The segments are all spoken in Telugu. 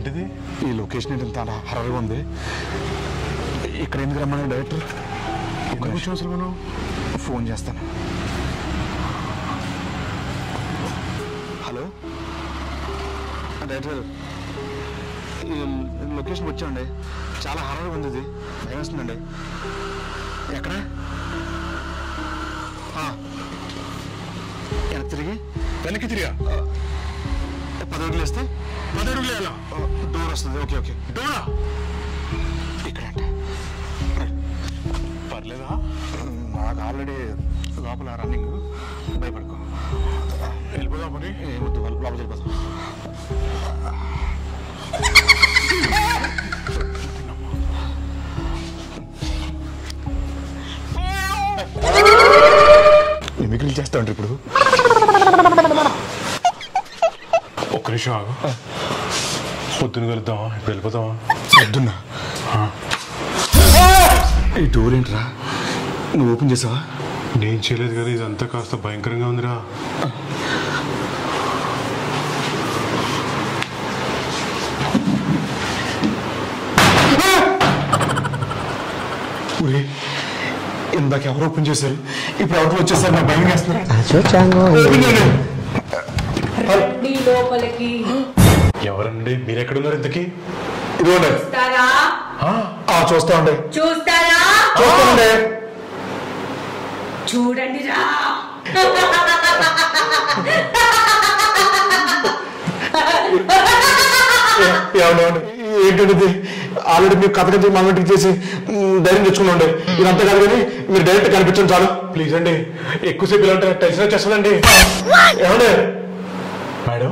ఏంటిది ఈ లొకేషన్ ఏంటి ఇంత హర్రర్గా ఉంది ఇక్కడ ఎందుకు రమ్మని డైరెక్టర్ ఎందుకు వచ్చావు అసలు మనం ఫోన్ చేస్తాను హలో డైరెక్టర్ ఈ లొకేషన్ వచ్చామండి చాలా హర్రర్గా ఉంది ఇది భయం వేస్తుందండి ఎక్కడ ఆ. వెనక్కి తిరిగి వెనక్కి తిరిగా పది అడుగులు వేస్తే పది అడుగులు వేయాలా డోర్ వస్తుంది ఓకే ఓకే డోరా ఇక్కడ అంటే పర్లేదా నాకు ఆల్రెడీ లోపల రన్నింగ్ భయపడుకో వెళ్ళిపోదాం మరి ఏమొద్దు లోపల వెళ్ళిపోతాం మిమిక్రీలు చేస్తా ఉంటారు ఇప్పుడు ఒక్క నిమిషం ఆగు పొద్దున కలుద్దామా ఇప్పుడు వెళ్ళిపోతామా పొద్దున్న ఈ డోర్ ఏంట్రా నువ్వు ఓపెన్ చేసావా నేను చేయలేదు కదా ఇదంతా కాస్త భయంకరంగా ఉందిరా ఊరే ఇందాక ఎవరు ఓపెన్ చేశారు ఇప్పుడు ఎవరు వచ్చేసారు నా భయం వేస్తున్నారు రండి లోపలికి ఎవరండి మీరు ఎక్కడున్నారు ఇంతకీ ఇదిగోండి చూస్తారా ఆ, చూస్తా ఉండే చూస్తారా చూస్తానండి చూడండి రా ఏమండి ఏమండి ఏంటంటే ఆల్రెడీ మీరు కథ కథ మనకి చేసి మ్, ధైర్యం తెచ్చుకున్నాండి ఇదంతా కాదు కానీ మీరు డైరెక్ట్ కనిపించండి చాలు ప్లీజ్ అండి ఎక్కువసేపు ఇలా ఉంటే నాకు టెన్షన్ వచ్చేస్తుందండి ఏమండి మేడం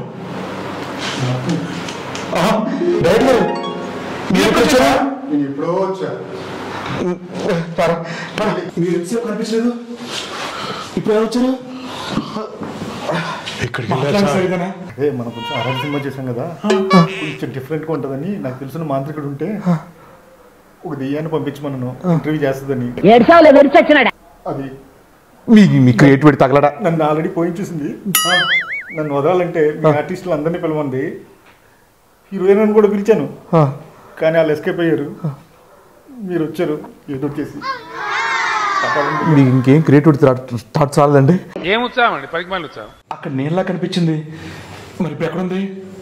ఆహా, డైరెక్ట్ గారు మీరు ఎప్పుడు వచ్చారా నేను ఎప్పుడో వచ్చా మ్, పర, పర. మీరు ఎంతసేపు కనిపించలేదు ఇప్పుడు ఎలా వచ్చారు ఇక్కడికి మాట్లాడండి వెళ్ళాలి సార్. సరిగ్గానా? అదే మనం కొంచెం అరవై సినిమా చేసాం కదా కొంచెం డిఫరెంట్గా ఉంటుందని నాకు తెలిసిన మాంత్రికుడు ఉంటే ఒక దెయ్యాన్ని పంపించమన్నాను ఇంటర్వ్యూ చేస్తుందని ఏడ్చావులే విరిచొచ్చినాడా అది మీ మీ క్రియేటివిటీ తగలడా నన్ను ఆల్రెడీ పోయించేసింది నన్ను వదలాలంటే మీ ఆర్టిస్టులు అందరినీ పిలవండి హీరోయిన్ అని కూడా పిలిచాను కానీ వాళ్ళు ఎస్కేప్ అయ్యారు మీరు వచ్చారు ఏదో చేసి కాపాడండి. మీకు ఇంకేం క్రియేటివిటీ థాట్ చాలదండి ఏం ఉత్సాహం అండి పనికి మళ్ళీ ఉత్సాహం అక్కడ నేనులా కనిపించింది మరి ఇప్పుడు ఎక్కడుంది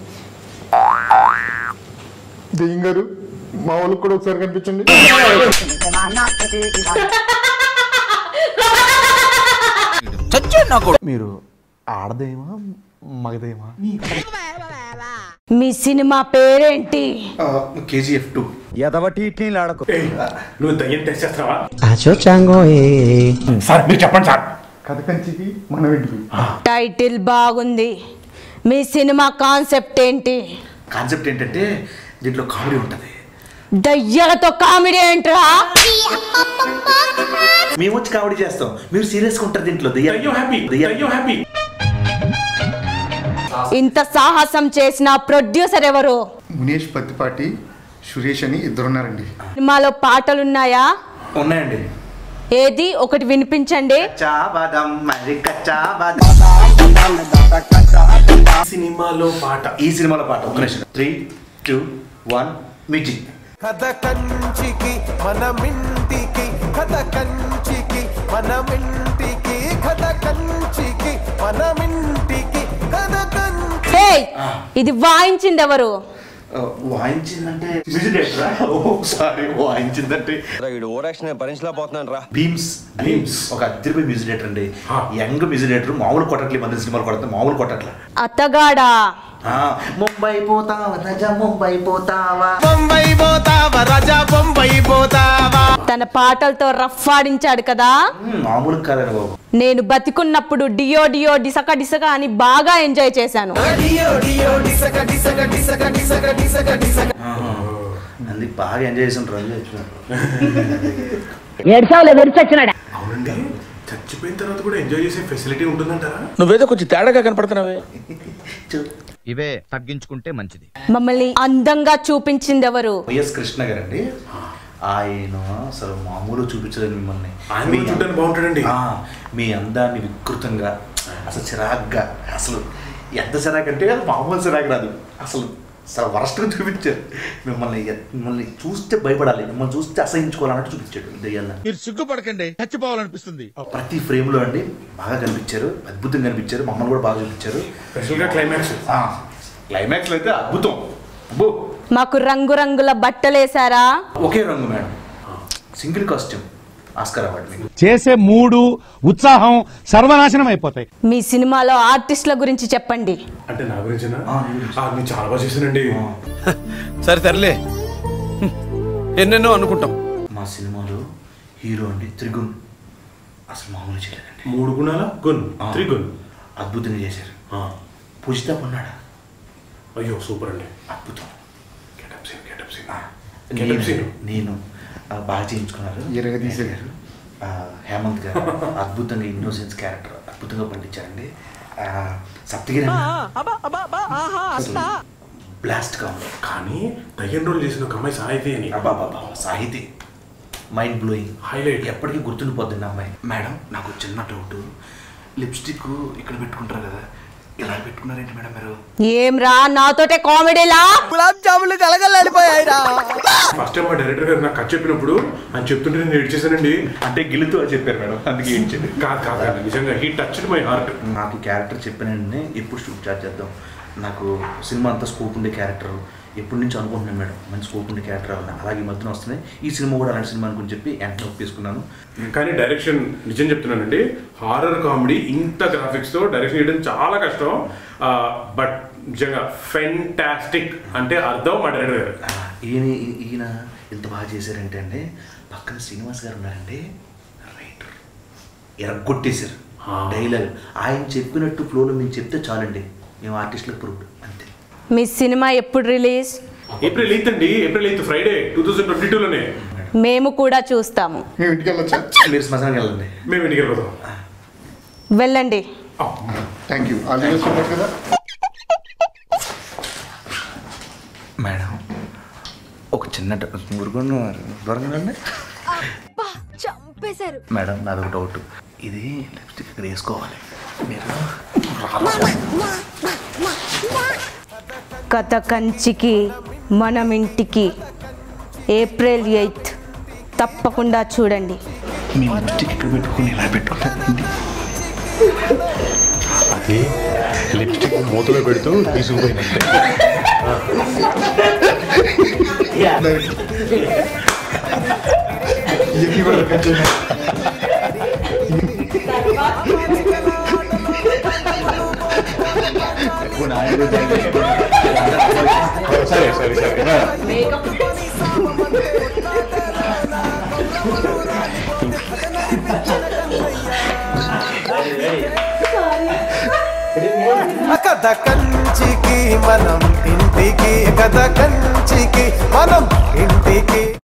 దెయ్యం గారు మా వాళ్ళకి కూడా ఒకసారి కనిపించండి మీరు ఆడదేమా మగదేమా మీ సినిమా పేరేంటి కేజీఎఫ్ టూ నువ్వు దయ్యం టెస్ట్ చేస్తావా సార్ మీరు చెప్పండి సార్ కథ కంచికి మనం ఇంటికి టైటిల్ బాగుంది మీ సినిమా కాన్సెప్ట్ ఏంటి కాన్సెప్ట్ ఏంటంటే దీంట్లో కామెడీ ఉంటుంది దయ్యాలతో కామెడీ ఏంట్రా మేము వచ్చి కామెడీ చేస్తాం మీరు సీరియస్గా ఉంటారు దీంట్లో దెయ్యం దయ్యం హ్యాపీ దెయ్యం దయ్యం హ్యాపీ ఇంత సాహసం చేసిన ప్రొడ్యూసర్ ఎవరు మునేష్ పత్తిపాటి సురేష్ అని ఇద్దరున్నారండి సినిమాలో పాటలున్నాయా ఉన్నాయండి ఏది ఒకటి వినిపించండి కచ్చా బాదం మరి కచ్చా బాదం సినిమాలో పాట ఈ సినిమాలో పాట ఒక నిమిషం త్రీ టూ వన్ మ్యూజిక్ కథ కంచికి మనమింటికి కథ కంచికి మనమింటికి కథ కంచికి మనమింటికి కథ కంచి హే ఇది వాయించింది ఎవరు వాయించిందంటే మ్యూజిక్ డైరెక్టరా ఓ సారీ వాయించిందంటే వీడు ఓరాక్షన్ భరించలేకపోతున్నాను రా భీమ్స్ భీమ్స్ ఒక అద్దరిపోయి మ్యూజిక్ డైరెక్టర్ అండి యంగ్ మ్యూజిక్ డైరెక్టర్ మామూలు కొట్టట్లే మంది సినిమాలు కొడతాం మామూలు కొట్టట్లే అత్తగాడా ఆ, ముంబై పోతావా రాజా ముంబై పోతావా బొంబై పోతావా రాజా బొంబై పోతావా తన పాటలతో రఫ్ ఆడించాడు కదా మ్, మామూలు కాదండి బాబు నేను బతికున్నప్పుడు డియో డియో డిసక డిసక అని బాగా ఎంజాయ్ చేశాను డియో డియో డిసక డిసక డిసక డిసక డిసక డిసక అందుకు బాగా ఎంజాయ్ చేసి ఉంటారు ఎంజాయ్ చేస్తున్నారు ఏడ్చావులే విరిచొచ్చినాడా అవునండి చచ్చిపోయిన తర్వాత కూడా ఎంజాయ్ చేసే ఫెసిలిటీ ఉంటుందంటారా నువ్వేదో కొంచెం తేడాగా కనపడుతున్నావే ఇవే తగ్గించుకుంటే మంచిది మమ్మల్ని అందంగా చూపించింది ఎవరు వైఎస్ కృష్ణ గారండి ఆయన అసలు మామూలు చూపించలేదు మిమ్మల్ని ఆయన మీ కూడా చూడడానికి బాగుంటాడండి. ఆ, మీ అందాన్ని వికృతంగా అసలు చిరాగ్గా అసలు ఎంత చిరాకు అంటే అది మామూలు చిరాకు రాదు అసలు అసలు వరస్ట్గా చూపించారు మిమ్మల్ని ఎ- మిమ్మల్ని చూస్తే భయపడాలి మిమ్మల్ని చూస్తే అసహించుకోవాలన్నట్టు చూపించాడు దెయ్యాల మీరు సిగ్గుపడకండి చచ్చిపోవాలనిపిస్తుంది ప్రతి ఫ్రేమ్లో అండి బాగా కనిపించారు అద్భుతంగా కనిపించారు మమ్మల్ని కూడా బాగా చూపించారు స్పెషల్గా క్లైమాక్స్ క్లైమాక్స్లో అయితే అద్భుతం అబ్బో మాకు రంగురంగుల బట్టలేసారా ఒకే రంగు madam single costume Oscar award మీకు చేసే మూడు ఉత్సాహం సర్వనాశనం అయిపోతాయి మీ సినిమాలో ఆర్టిస్టుల గురించి చెప్పండి అంటే నా గురించేనా ఆ, నీ గురించి. ఆ, నేను చాలా బాగా చేశానండి సరే తరలే ఎన్నెన్నో అనుకుంటాం మా సినిమాలో హీరో అండి త్రిగుణ్ అసలు మామూలు చేయలేదండి మూడు గుణాల గున్ ఆ. త్రిగుణ్ అద్భుతంగా చేశారు ఆ. పూజిత పొన్నాడా అయ్యో సూపర్ అండి అద్భుతం గెటప్ సీన్ గెటప్ సీన్ ఆ, గెటప్ నేను- సీన్ నేను ఆ, బాగా చేయించుకున్నారు ఎరగదీశారు. ఆ, హేమంత్ గారు అద్భుతంగా ఇన్నోసెన్స్ క్యారెక్టర్ అద్భుతంగా పండించారండి ఆ, సప్తగిరి బ్లాస్ట్ గా ఉంది కానీ దయ్యం రోల్ చేసిన ఒక అమ్మాయి సాహితీ అని అబ్బాబాబా సాహితీ మైండ్ బ్లోయింగ్ Highlight. ఎప్పటికీ గుర్తుండిపోద్దండి అమ్మాయి మేడం నాకు చిన్న డౌట్ లిప్స్టిక్ ఇక్కడ పెట్టుకుంటారు కదా ఇలా పెట్టుకున్నారేంటి మేడం మీరు ఏం రా నాతోటే కామెడీలా గులాబ్ జాములు కలగలడిపోయాయిరా ఫస్ట్ టైం మా డైరెక్టర్ గారు నాకు కథ చెప్పినప్పుడు అని చెప్తుంటే నేను ఏడ్చేసానండి అంటే గిలుతూ అని చెప్పారు మేడం అందుకే ఏంటి కాదు కాదు కాదు. నిజంగా హీ టచ్ మై హార్ట్ నాకు ఈ క్యారెక్టర్ చెప్పినండి ఎప్పుడు షూట్ స్టార్ట్ చేద్దాం నాకు సినిమా అంతా స్కోప్ ఉండే క్యారెక్టర్ ఎప్పటి నుంచి అనుకుంటున్నాను మేడం మంచి స్కోప్ ఉండే క్యారెక్టర్ అవ్వాలి అలాగే ఈ మధ్యన వస్తున్నాయి ఈ సినిమా కూడా అలాంటి సినిమా అనుకుని చెప్పి వెంటనే ఒప్పేసుకున్నాను కానీ డైరెక్షన్ నిజం చెప్తున్నానండి హారర్ కామెడీ ఇంత గ్రాఫిక్స్ తో డైరెక్షన్ చేయడం చాలా కష్టం బట్ నిజంగా ఫెంటాస్టిక్ అంటే అర్థం మా డైరెక్టర్ గారు ఆ, ఈయన ఈ- ఈయన ఇంత బాగా చేశారంటే అండి పక్కన శ్రీనివాస్ గారు ఉన్నారండి రైటర్ ఎరగొట్టేశారు ఆ. డైలాగ్ ఆయన చెప్పినట్టు ఫ్లోలో మేము చెప్తే చాలండి మేము ఆర్టిస్టులకు ప్రూఫ్ అంతే మీ సినిమా ఎప్పుడు రిలీజ్ ఏప్రిల్ ఎయిత్ అండి April eighth Friday two thousand twenty టూలోనే మేము కూడా చూస్తాము మేము ఇంటికి వెళ్ళొచ్చా మీరు శ్మశానానికి వెళ్ళండి మేము ఇంటికి వెళ్ళిపోతాం వెళ్ళండి thank you all the best చెప్పారు కదా మేడం ఒక చిన్న ఊరుకున్న దూరంగా రండి. చంపేశారు మేడం నాదొక డౌట్ ఇది లిప్స్టిక్ ఇక్కడ వేసుకోవాలి మీరు కథ కంచికి మనం ఇంటికి ఏప్రిల్ ఎయిత్ తప్పకుండా చూడండి మీ లిప్స్టిక్ ఇక్కడ పెట్టుకుని ఇలా పెట్టుకుంటారండి అది లిప్స్టిక్ మూతలో పెడుతూ తీసుకుపోయినట్టే ఇవన్నీ కూడా కొంచెం సరే సరే సరే కథ కంచికి మనం ఇంటికి కథ కంచికి మనం ఇంటికి